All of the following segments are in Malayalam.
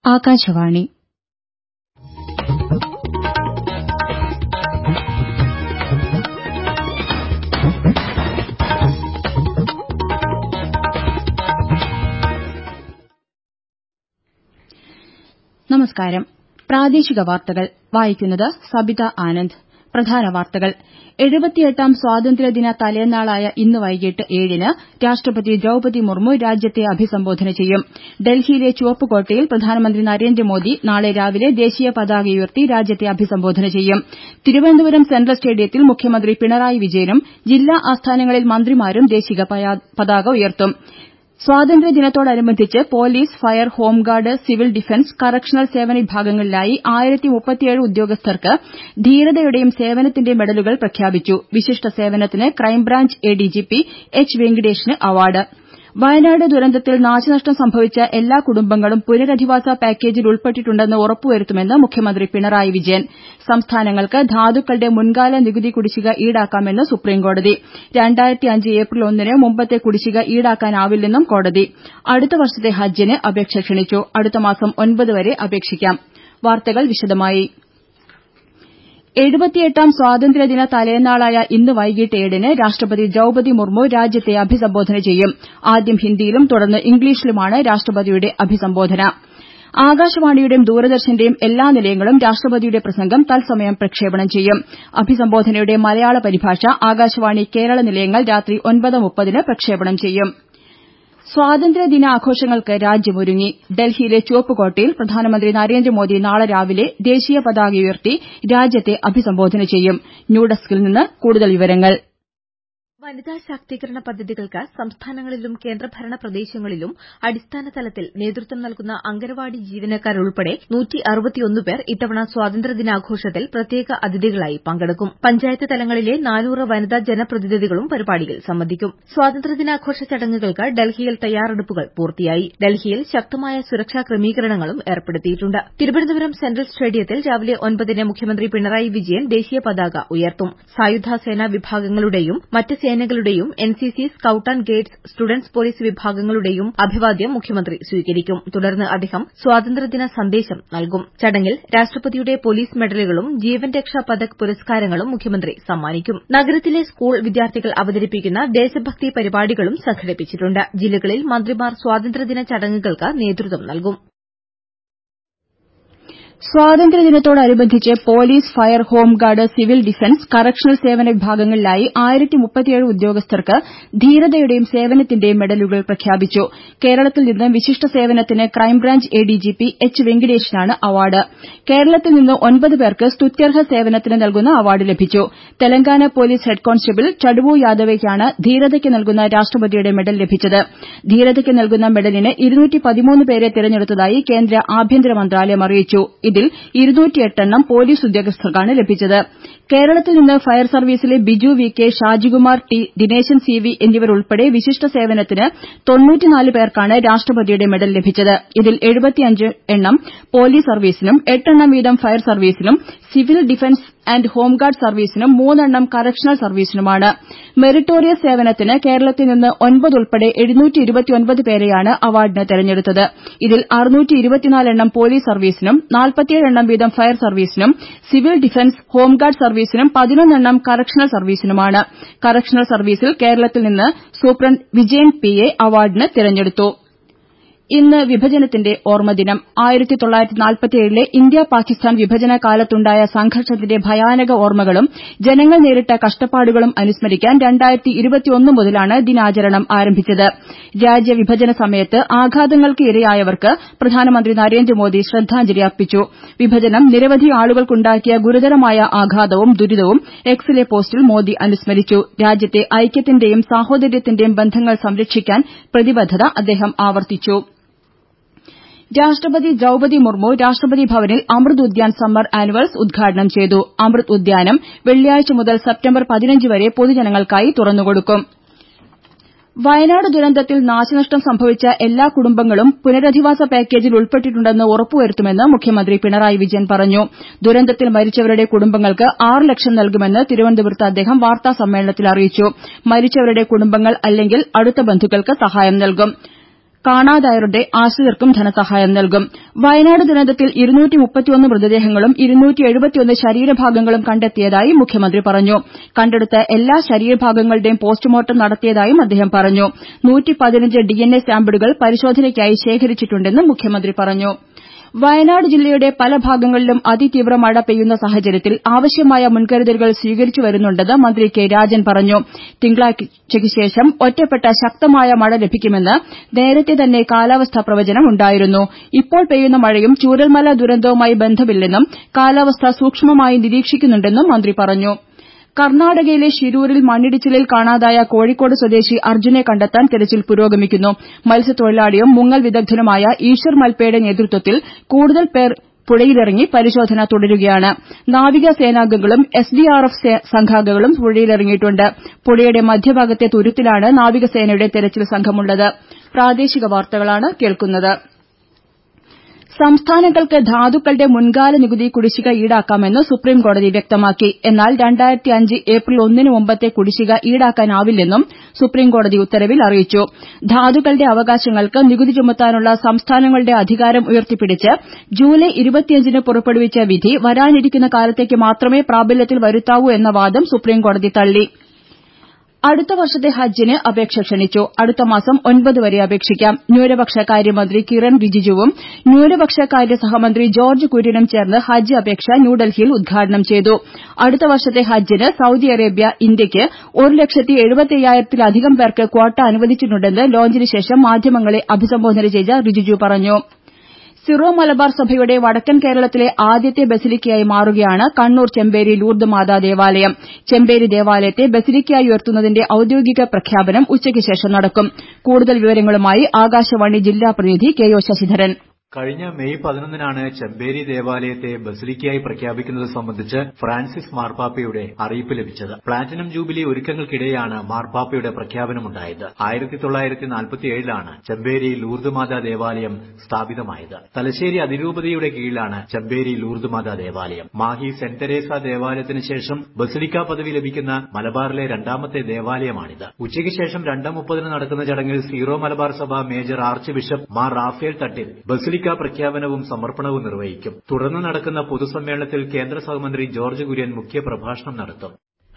ആകാശവാണി നമസ്കാരം പ്രാദേശിക വാർത്തകൾ വായിക്കുന്നത് സബിത ആനന്ദ് പ്രധാന വാർത്തകൾ എഴുപത്തിയെട്ടാം സ്വാതന്ത്ര്യദിന തലേന്നാളായ ഇന്ന് വൈകിട്ട് ഏഴിന് രാഷ്ട്രപതി ദ്രൌപതി മുർമു രാജ്യത്തെ അഭിസംബോധന ചെയ്യും ഡൽഹിയിലെ ചുവപ്പുകോട്ടയിൽ പ്രധാനമന്ത്രി നരേന്ദ്രമോദി നാളെ രാവിലെ ദേശീയ പതാക ഉയർത്തി രാജ്യത്തെ അഭിസംബോധന ചെയ്യും തിരുവനന്തപുരം സെൻട്രൽ സ്റ്റേഡിയത്തിൽ മുഖ്യമന്ത്രി പിണറായി വിജയനും ജില്ലാ ആസ്ഥാനങ്ങളിൽ മന്ത്രിമാരും ദേശീയ പതാക ഉയർത്തും സ്വാതന്ത്ര്യദിനത്തോടനുബന്ധിച്ച് police fire home guard civil defence correctional സേവന വിഭാഗങ്ങളിലായി ഉദ്യോഗസ്ഥർക്ക് ധീരതയുടെയും സേവനത്തിന്റെയും മെഡലുകൾ പ്രഖ്യാപിച്ചു വിശിഷ്ട സേവനത്തിന് ക്രൈംബ്രാഞ്ച് എഡിജിപി എച്ച് വെങ്കിടേഷിന് അവാർഡ് വയനാട് ദുരന്തത്തിൽ നാശനഷ്ടം സംഭവിച്ച എല്ലാ കുടുംബങ്ങളും പുനരധിവാസ പാക്കേജിൽ ഉൾപ്പെട്ടിട്ടുണ്ടെന്ന് ഉറപ്പുവരുത്തുമെന്ന് മുഖ്യമന്ത്രി പിണറായി വിജയൻ സംസ്ഥാനങ്ങൾക്ക് ധാതുക്കളുടെ മുൻകാല നികുതി കുടിശ്ശിക ഈടാക്കാമെന്ന് സുപ്രീംകോടതി ഏപ്രിൽ ഒന്നിന് മുമ്പത്തെ കുടിശ്ശിക ഈടാക്കാനാവില്ലെന്നും കോടതി അടുത്ത വർഷത്തെ ഹജ്ജിന് അപേക്ഷ ക്ഷണിച്ചു അടുത്ത മാസം ഒൻപത് വരെ അപേക്ഷിക്കാം വാർത്തകൾ വിശദമായി എഴുപത്തിയെട്ടാം സ്വാതന്ത്ര്യദിന തലേന്നാളായ ഇന്ന് വൈകിട്ട് ഏഴിന് രാഷ്ട്രപതി ദ്രൌപതി മുർമു രാജ്യത്തെ അഭിസംബോധന ചെയ്യും ആദ്യം ഹിന്ദിയിലും തുടർന്ന് ഇംഗ്ലീഷിലുമാണ് രാഷ്ട്രപതിയുടെ അഭിസംബോധന ആകാശവാണിയുടെയും ദൂരദർശന്റെയും എല്ലാ നിലയങ്ങളും രാഷ്ട്രപതിയുടെ പ്രസംഗം തൽസമയം പ്രക്ഷേപണം ചെയ്യും അഭിസംബോധനയുടെ മലയാള പരിഭാഷ ആകാശവാണി കേരള നിലയങ്ങൾ രാത്രി ഒൻപത് മുപ്പതിന് പ്രക്ഷേപണം ചെയ്യും സ്വാതന്ത്ര്യദിനാഘോഷങ്ങൾക്ക് രാജ്യമൊരുങ്ങി ഡൽഹിയിലെ ചുവപ്പുകോട്ടയിൽ പ്രധാനമന്ത്രി നരേന്ദ്രമോദി നാളെ രാവിലെ ദേശീയ പതാക ഉയർത്തി രാജ്യത്തെ അഭിസംബോധന ചെയ്യും ന്യൂഡെസ്കിൽ നിന്ന് കൂടുതൽ വിവരങ്ങൾ വനിതാ ശാക്തീകരണ പദ്ധതികൾക്ക് സംസ്ഥാനങ്ങളിലും കേന്ദ്രഭരണ പ്രദേശങ്ങളിലും അടിസ്ഥാന തലത്തിൽ നേതൃത്വം നൽകുന്ന അംഗൻവാടി ജീവനക്കാരുൾപ്പെടെ പേർ ഇത്തവണ സ്വാതന്ത്ര്യദിനാഘോഷത്തിൽ പ്രത്യേക അതിഥികളായി പങ്കെടുക്കും പഞ്ചായത്ത് തലങ്ങളിലെ നാനൂറ് വനിതാ ജനപ്രതിനിധികളും പരിപാടിയിൽ സംബന്ധിക്കും സ്വാതന്ത്ര്യദിനാഘോഷ ചടങ്ങുകൾക്ക് ഡൽഹിയിൽ തയ്യാറെടുപ്പുകൾ പൂർത്തിയായി ഡൽഹിയിൽ ശക്തമായ സുരക്ഷാ ക്രമീകരണങ്ങളും ഏർപ്പെടുത്തിയിട്ടുണ്ട് തിരുവനന്തപുരം സെൻട്രൽ സ്റ്റേഡിയത്തിൽ രാവിലെ ഒൻപതിന് മുഖ്യമന്ത്രി പിണറായി വിജയൻ ദേശീയ പതാക ഉയർത്തും സായുധ സേനാ വിഭാഗങ്ങളുടെയും മറ്റ് സേനകളുടെയും NCC scout and guides students police വിഭാഗങ്ങളുടെയും അഭിവാദ്യം മുഖ്യമന്ത്രി സ്വീകരിക്കും തുടർന്ന് അദ്ദേഹം സ്വാതന്ത്ര്യദിന സന്ദേശം നൽകും ചടങ്ങിൽ രാഷ്ട്രപതിയുടെ പോലീസ് മെഡലുകളും ജീവൻ രക്ഷാ പതക് പുരസ്കാരങ്ങളും മുഖ്യമന്ത്രി സമ്മാനിക്കും നഗരത്തിലെ സ്കൂൾ വിദ്യാർത്ഥികൾ അവതരിപ്പിക്കുന്ന ദേശഭക്തി പരിപാടികളും സംഘടിപ്പിച്ചിട്ടുണ്ട് ജില്ലകളിൽ മന്ത്രിമാർ സ്വാതന്ത്ര്യദിന ചടങ്ങുകൾക്ക് നേതൃത്വം നൽകും സ്വാതന്ത്ര്യദിനത്തോടനുബന്ധിച്ച് police fire home guard civil defence correctional സേവന വിഭാഗങ്ങളിലായി ഉദ്യോഗസ്ഥർക്ക് ധീരതയുടെയും സേവനത്തിന്റെയും മെഡലുകൾ പ്രഖ്യാപിച്ചു കേരളത്തിൽ നിന്ന് വിശിഷ്ട സേവനത്തിന് ക്രൈംബ്രാഞ്ച് എഡിജിപി എച്ച് വെങ്കിടേഷിനാണ് അവാർഡ് കേരളത്തിൽ നിന്ന് ഒൻപത് പേർക്ക് സ്തുത്യർഹ സേവനത്തിന് നൽകുന്ന അവാർഡ് ലഭിച്ചു Telangana police head constable Chaduvu യാദവയ്ക്കാണ് ധീരതയ്ക്ക് നൽകുന്ന രാഷ്ട്രപതിയുടെ മെഡൽ ലഭിച്ചത് ധീരതയ്ക്ക് നൽകുന്ന മെഡലിന് പേരെ തിരഞ്ഞെടുത്തതായി കേന്ദ്ര ആഭ്യന്തര മന്ത്രാലയം അറിയിച്ചു ഇതിൽ എണ്ണം പോലീസ് ഉദ്യോഗസ്ഥർക്കാണ് ലഭിച്ചത് കേരളത്തിൽ നിന്ന് ഫയർ സർവീസിലെ Biju V K Shajikumar T Dineshan C V എന്നിവരുൾപ്പെടെ വിശിഷ്ട സേവനത്തിന് പേർക്കാണ് രാഷ്ട്രപതിയുടെ മെഡൽ ലഭിച്ചത് ഇതിൽ എണ്ണം പോലീസ് സർവീസിനും എട്ടെണ്ണം വീതം ഫയർ സർവീസിനും സിവിൽ ഡിഫൻസ് ആന്റ് ഹോംഗാർഡ് സർവീസിനും മൂന്നെണ്ണം കറക്ഷണൽ സർവീസിനുമാണ് മെറിറ്റോറിയസ് സേവനത്തിന് കേരളത്തിൽ നിന്ന് ഒൻപത് ഉൾപ്പെടെ പേരെയാണ് അവാർഡിന് തെരഞ്ഞെടുത്തത് ഇതിൽ എണ്ണം പോലീസ് സർവീസിനും എണ്ണം വീതം ഫയർ സർവീസിനും സിവിൽ ഡിഫൻസ് ഹോംഗാർഡ് സർവീസിനും പതിനൊന്നെണ്ണം കറക്ഷണൽ സർവീസിനുമാണ് കറക്ഷണൽ സർവീസിൽ കേരളത്തിൽ നിന്ന് സൂപ്രണ്ട് വിജയൻ പി എ അവാർഡിന് തെരഞ്ഞെടുത്തു ഇന്ന് വിഭജനത്തിന്റെ ഓർമ്മദിനം ലെ ഇന്ത്യ പാകിസ്ഥാൻ വിഭജന കാലത്തുണ്ടായ സംഘർഷത്തിന്റെ ഭയാനക ഓർമ്മകളും ജനങ്ങൾ നേരിട്ട കഷ്ടപ്പാടുകളും അനുസ്മരിക്കാൻ മുതലാണ് ദിനാചരണം ആരംഭിച്ചത് രാജ്യവിഭജന സമയത്ത് ആഘാതങ്ങൾക്ക് ഇരയായവർക്ക് പ്രധാനമന്ത്രി നരേന്ദ്രമോദി ശ്രദ്ധാഞ്ജലി അർപ്പിച്ചു വിഭജനം നിരവധി ആളുകൾക്കുണ്ടാക്കിയ ഗുരുതരമായ ആഘാതവും ദുരിതവും എക്സിലെ പോസ്റ്റിൽ മോദി അനുസ്മരിച്ചു രാജ്യത്തെ ഐക്യത്തിന്റെയും സാഹോദര്യത്തിന്റെയും ബന്ധങ്ങൾ സംരക്ഷിക്കാൻ പ്രതിബദ്ധത അദ്ദേഹം ആവർത്തിച്ചു രാഷ്ട്രപതി ദ്രൌപതി മുർമു രാഷ്ട്രപതി ഭവനിൽ അമൃത് ഉദ്യാൻ സമ്മർ ആനിവേഴ്സ് ഉദ്ഘാടനം ചെയ്തു അമൃത് ഉദ്യാനം വെള്ളിയാഴ്ച മുതൽ സെപ്റ്റംബർ പതിനഞ്ച് വരെ പൊതുജനങ്ങൾക്കായി തുറന്നുകൊടുക്കും വയനാട് ദുരന്തത്തിൽ നാശനഷ്ടം സംഭവിച്ച എല്ലാ കുടുംബങ്ങളും പുനരധിവാസ പാക്കേജിൽ ഉൾപ്പെട്ടിട്ടുണ്ടെന്ന് ഉറപ്പുവരുത്തുമെന്ന് മുഖ്യമന്ത്രി പിണറായി വിജയൻ പറഞ്ഞു ദുരന്തത്തിൽ മരിച്ചവരുടെ കുടുംബങ്ങൾക്ക് ആറ് ലക്ഷം നൽകുമെന്ന് തിരുവനന്തപുരത്ത് അദ്ദേഹം വാർത്താസമ്മേളനത്തിൽ അറിയിച്ചു മരിച്ചവരുടെ കുടുംബങ്ങൾ അല്ലെങ്കിൽ അടുത്ത ബന്ധുക്കൾക്ക് സഹായം നൽകും കാണാതായവരുടെ ആശ്രിതർക്കും ധനസഹായം നൽകും വയനാട് ദുരന്തത്തിൽ മൃതദേഹങ്ങളും ശരീരഭാഗങ്ങളും കണ്ടെത്തിയതായി മുഖ്യമന്ത്രി പറഞ്ഞു കണ്ടെടുത്ത എല്ലാ ശരീരഭാഗങ്ങളുടെയും പോസ്റ്റ്മോർട്ടം നടത്തിയതായും അദ്ദേഹം പറഞ്ഞു ഡിഎൻഎ സാമ്പിളുകൾ പരിശോധനയ്ക്കായി ശേഖരിച്ചിട്ടുണ്ടെന്നും മുഖ്യമന്ത്രി പറഞ്ഞു വയനാട് ജില്ലയുടെ പല ഭാഗങ്ങളിലും അതിതീവ്ര മഴ പെയ്യുന്ന സാഹചര്യത്തിൽ ആവശ്യമായ മുൻകരുതലുകൾ സ്വീകരിച്ചു വരുന്നുണ്ടെന്ന് മന്ത്രി കെ രാജൻ പറഞ്ഞു തിങ്കളാഴ്ചയ്ക്ക് ശേഷം ഒറ്റപ്പെട്ട ശക്തമായ മഴ ലഭിക്കുമെന്ന് നേരത്തെ തന്നെ കാലാവസ്ഥാ പ്രവചനം ഉണ്ടായിരുന്നു ഇപ്പോൾ പെയ്യുന്ന മഴയും ചൂരൽമല ദുരന്തവുമായി ബന്ധമില്ലെന്നും കാലാവസ്ഥ സൂക്ഷ്മമായി നിരീക്ഷിക്കുന്നുണ്ടെന്നും മന്ത്രി പറഞ്ഞു കർണാടകയിലെ ഷിരൂരിൽ മണ്ണിടിച്ചിലിൽ കാണാതായ കോഴിക്കോട് സ്വദേശി അർജുനെ കണ്ടെത്താൻ തെരച്ചിൽ പുരോഗമിക്കുന്നു മത്സ്യത്തൊഴിലാളിയും മുങ്ങൽ വിദഗ്ധനുമായ ഈശ്വർ മൽപയുടെ നേതൃത്വത്തിൽ കൂടുതൽ പേർ പുഴയിലിറങ്ങി പരിശോധന തുടരുകയാണ് നാവികസേനാംഗങ്ങളും എസ്ഡിആർഎഫ് സംഘാംഗങ്ങളും പുഴയിലിറങ്ങിയിട്ടുണ്ട് പുഴയുടെ മധ്യഭാഗത്തെ തുരുത്തിലാണ് നാവികസേനയുടെ തെരച്ചിൽ സംഘമുള്ളത് സംസ്ഥാനങ്ങൾക്ക് ധാതുക്കളുടെ മുൻകാല നികുതി കുടിശ്ശിക ഈടാക്കാമെന്ന് സുപ്രീംകോടതി വ്യക്തമാക്കി എന്നാൽ ഏപ്രിൽ ഒന്നിന് മുമ്പത്തെ കുടിശ്ശിക ഈടാക്കാനാവില്ലെന്നും സുപ്രീംകോടതി ഉത്തരവിൽ അറിയിച്ചു ധാതുക്കളുടെ അവകാശങ്ങൾക്ക് നികുതി ചുമത്താനുള്ള സംസ്ഥാനങ്ങളുടെ അധികാരം ഉയർത്തിപ്പിടിച്ച് ജൂലൈ ന് പുറപ്പെടുവിച്ച വിധി വരാനിരിക്കുന്ന കാലത്തേക്ക് മാത്രമേ പ്രാബല്യത്തിൽ വരുത്താവൂ എന്ന വാദം സുപ്രീംകോടതി തള്ളി അടുത്ത വർഷത്തെ ഹജ്ജിന് അപേക്ഷ ക്ഷണിച്ചു അടുത്ത മാസം ഒൻപത് വരെ അപേക്ഷിക്കാം ന്യൂനപക്ഷ കാര്യമന്ത്രി കിരൺ റിജിജുവും ന്യൂനപക്ഷ കാര്യ സഹമന്ത്രി ജോർജ്ജ് കുര്യനും ചേർന്ന് ഹജ്ജ് അപേക്ഷ ന്യൂഡൽഹിയിൽ ഉദ്ഘാടനം ചെയ്തു അടുത്ത വർഷത്തെ ഹജ്ജിന് സൌദി അറേബ്യ ഇന്ത്യയ്ക്ക് ഒരു ലക്ഷത്തി എഴുപത്തയ്യായിരത്തിലധികം പേർക്ക് ക്വാട്ട അനുവദിച്ചിട്ടുണ്ടെന്ന് ലോഞ്ചിന് ശേഷം മാധ്യമങ്ങളെ അഭിസംബോധന ചെയ്ത റിജിജു പറഞ്ഞു സിറോ മലബാർ സഭയുടെ വടക്കൻ കേരളത്തിലെ ആദ്യത്തെ ബസിലിക്കയായി മാറുകയാണ് കണ്ണൂർ ചെമ്പേരി ലൂർദ് മാതാ ദേവാലയം ചെമ്പേരി ദേവാലയത്തെ ബസിലിക്കയായി ഉയർത്തുന്നതിന്റെ ഔദ്യോഗിക പ്രഖ്യാപനം ഉച്ചയ്ക്ക് ശേഷം നടക്കും കൂടുതൽ വിവരങ്ങളുമായി ആകാശവാണി ജില്ലാ പ്രതിനിധി കെ ഒ ശശിധരൻ കഴിഞ്ഞ മെയ് പതിനൊന്നിനാണ് ചെമ്പേരി ദേവാലയത്തെ ബസിലിക്കയായി പ്രഖ്യാപിക്കുന്നത് സംബന്ധിച്ച് ഫ്രാൻസിസ് മാർപ്പാപ്പയുടെ അറിയിപ്പ് ലഭിച്ചത് പ്ലാറ്റിനം ജൂബിലി ഒരുക്കങ്ങൾക്കിടെയാണ് മാർപ്പാപ്പയുടെ പ്രഖ്യാപനമുണ്ടായത് ആയിരത്തി തൊള്ളായിരത്തി നാൽപ്പത്തിയേഴിലാണ് ചെമ്പേരി ലൂർദ്മാതാ ദേവാലയം സ്ഥാപിതമായത് തലശ്ശേരി അതിരൂപതയുടെ കീഴിലാണ് ചെമ്പേരി ലൂർദ്മാതാ ദേവാലയം മാഹി സെന്റ് തെരേസ ദേവാലയത്തിന് ശേഷം ബസിലിക്ക പദവി ലഭിക്കുന്ന മലബാറിലെ രണ്ടാമത്തെ ദേവാലയമാണിത് ഉച്ചയ്ക്ക് ശേഷം രണ്ട് മുപ്പതിന് നടക്കുന്ന ചടങ്ങിൽ Syro Malabar Sabha major archbishop Mar Raphael Thattil basilica പ്രഖ്യാപനവും സമർപ്പണവും നിർവഹിക്കും തുടർന്ന് നടക്കുന്ന പൊതുസമ്മേളനത്തിൽ കേന്ദ്ര സഹമന്ത്രി ജോർജ്ജ് കുര്യൻ മുഖ്യപ്രഭാഷണം നടത്തും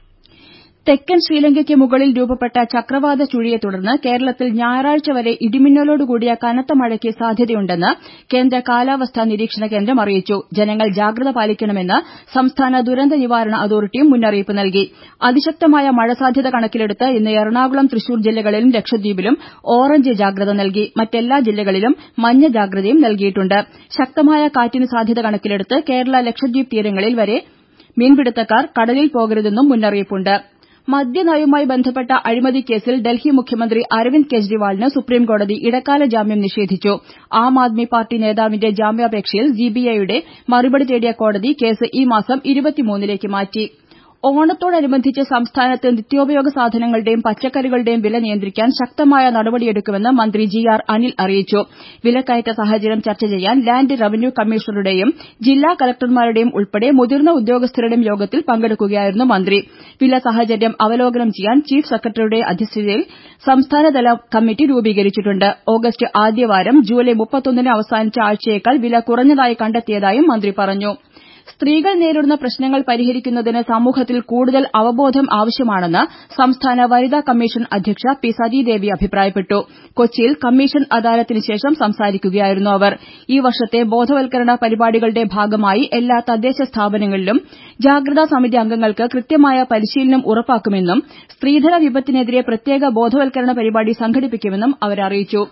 തെക്കൻ ശ്രീലങ്കയ്ക്ക് മുകളിൽ രൂപപ്പെട്ട ചക്രവാത ചുഴിയെ തുടർന്ന് കേരളത്തിൽ ഞായറാഴ്ച വരെ ഇടിമിന്നലോടുകൂടിയ കനത്ത മഴയ്ക്ക് സാധ്യതയുണ്ടെന്ന് കേന്ദ്ര കാലാവസ്ഥാ നിരീക്ഷണ കേന്ദ്രം അറിയിച്ചു ജനങ്ങൾ ജാഗ്രത പാലിക്കണമെന്ന് സംസ്ഥാന ദുരന്ത നിവാരണ അതോറിറ്റിയും മുന്നറിയിപ്പ് നൽകി അതിശക്തമായ മഴ സാധ്യത കണക്കിലെടുത്ത് ഇന്ന് എറണാകുളം തൃശൂർ ജില്ലകളിലും ലക്ഷദ്വീപിലും ഓറഞ്ച് ജാഗ്രത നൽകി മറ്റെല്ലാ ജില്ലകളിലും മഞ്ഞ ജാഗ്രതയും നൽകിയിട്ടുണ്ട് ശക്തമായ കാറ്റിന് സാധ്യത കണക്കിലെടുത്ത് കേരള ലക്ഷദ്വീപ് തീരങ്ങളിൽ വരെ മീൻപിടുത്തക്കാർ കടലിൽ പോകരുതെന്നും മുന്നറിയിപ്പുണ്ട് മദ്യനയവുമായി ബന്ധപ്പെട്ട അഴിമതി കേസിൽ ഡൽഹി മുഖ്യമന്ത്രി അരവിന്ദ് കെജ്രിവാളിന് സുപ്രീംകോടതി ഇടക്കാല ജാമ്യം നിഷേധിച്ചു ആം ആദ്മി പാർട്ടി നേതാവിന്റെ ജാമ്യാപേക്ഷയിൽ സിബിഐയുടെ മറുപടി തേടിയ കോടതി കേസ് ഈ മാസം ലേക്ക് മാറ്റി ഓണത്തോടനുബന്ധിച്ച് സംസ്ഥാനത്ത് നിത്യോപയോഗ സാധനങ്ങളുടെയും പച്ചക്കറികളുടെയും വില നിയന്ത്രിക്കാൻ ശക്തമായ നടപടിയെടുക്കുമെന്ന് മന്ത്രി ജി ആർ അനിൽ അറിയിച്ചു വിലക്കയറ്റ സാഹചര്യം ചർച്ച ചെയ്യാൻ ലാൻഡ് റവന്യൂ കമ്മീഷണറുടെയും ജില്ലാ കലക്ടർമാരുടെയും ഉൾപ്പെടെ മുതിർന്ന ഉദ്യോഗസ്ഥരുടെയും യോഗത്തിൽ പങ്കെടുക്കുകയായിരുന്നു മന്ത്രി വില സാഹചര്യം അവലോകനം ചെയ്യാൻ ചീഫ് സെക്രട്ടറിയുടെ അധ്യക്ഷതയിൽ സംസ്ഥാനതല കമ്മിറ്റി രൂപീകരിച്ചിട്ടുണ്ട് ഓഗസ്റ്റ് ആദ്യവാരം ജൂലൈ മുപ്പത്തൊന്നിന് അവസാനിച്ച ആഴ്ചയേക്കാൾ വില കുറഞ്ഞതായി കണ്ടെത്തിയതായും മന്ത്രി പറഞ്ഞു സ്ത്രീകൾ നേരിടുന്ന പ്രശ്നങ്ങൾ പരിഹരിക്കുന്നതിന് സമൂഹത്തിൽ കൂടുതൽ അവബോധം ആവശ്യമാണെന്ന് സംസ്ഥാന വനിതാ കമ്മീഷൻ അധ്യക്ഷ പി സതീദേവി അഭിപ്രായപ്പെട്ടു കൊച്ചിയിൽ കമ്മീഷൻ അദാലത്തിന് ശേഷം സംസാരിക്കുകയായിരുന്നു അവർ ഈ വർഷത്തെ ബോധവൽക്കരണ പരിപാടികളുടെ ഭാഗമായി എല്ലാ തദ്ദേശ സ്ഥാപനങ്ങളിലും ജാഗ്രതാ സമിതി അംഗങ്ങൾക്ക് കൃത്യമായ പരിശീലനം ഉറപ്പാക്കുമെന്നും സ്ത്രീധന വിപത്തിനെതിരെ പ്രത്യേക ബോധവൽക്കരണ പരിപാടി സംഘടിപ്പിക്കുമെന്നും അവരറിയിച്ചു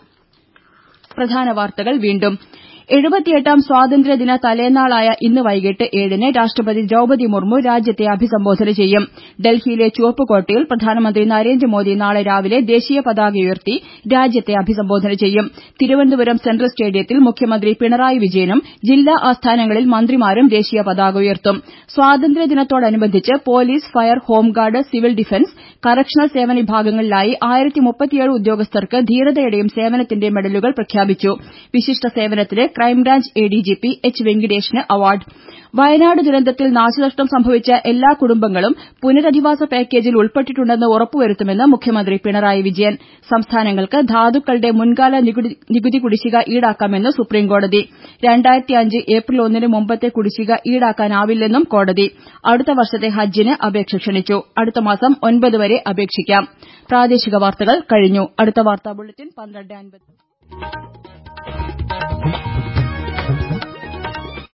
എഴുപത്തിയെട്ടാം സ്വാതന്ത്ര്യദിന തലേന്നാളായ ഇന്ന് വൈകിട്ട് ഏഴിന് രാഷ്ട്രപതി ദ്രൌപതി മുർമു രാജ്യത്തെ അഭിസംബോധന ചെയ്യും ഡൽഹിയിലെ ചുവപ്പുകോട്ടയിൽ പ്രധാനമന്ത്രി നരേന്ദ്രമോദി നാളെ രാവിലെ ദേശീയ പതാക ഉയർത്തി രാജ്യത്തെ അഭിസംബോധന ചെയ്യും തിരുവനന്തപുരം സെൻട്രൽ സ്റ്റേഡിയത്തിൽ മുഖ്യമന്ത്രി പിണറായി വിജയനും ജില്ലാ ആസ്ഥാനങ്ങളിൽ മന്ത്രിമാരും ദേശീയ പതാക ഉയർത്തും സ്വാതന്ത്ര്യദിനത്തോടനുബന്ധിച്ച് police fire home guard civil defence correctional സേവന വിഭാഗങ്ങളിലായി ഉദ്യോഗസ്ഥർക്ക് ധീരതയുടെയും സേവനത്തിന്റെയും മെഡലുകൾ പ്രഖ്യാപിച്ചു വിശിഷ്ട സേവനത്തിന് ക്രൈംബ്രാഞ്ച് എഡിജിപി എച്ച് വെങ്കിടേഷിന് അവാർഡ് വയനാട് ദുരന്തത്തിൽ നാശനഷ്ടം സംഭവിച്ച എല്ലാ കുടുംബങ്ങളും പുനരധിവാസ പാക്കേജിൽ ഉൾപ്പെട്ടിട്ടുണ്ടെന്ന് ഉറപ്പുവരുത്തുമെന്ന് മുഖ്യമന്ത്രി പിണറായി വിജയൻ സംസ്ഥാനങ്ങൾക്ക് ധാതുക്കളുടെ മുൻകാല നികുതി കുടിശ്ശിക ഈടാക്കാമെന്ന് സുപ്രീംകോടതി ഏപ്രിൽ ഒന്നിന് മുമ്പത്തെ കുടിശ്ശിക ഈടാക്കാനാവില്ലെന്നും കോടതി അടുത്ത വർഷത്തെ ഹജ്ജിന് അപേക്ഷ ക്ഷണിച്ചു അടുത്ത മാസം ഒൻപത് വരെ അപേക്ഷിക്കാം പ്രാദേശിക വാർത്തകൾ കഴിഞ്ഞു അടുത്ത വാർത്താ ബുള്ളറ്റിൻ പന്ത്രണ്ട് അൻപത്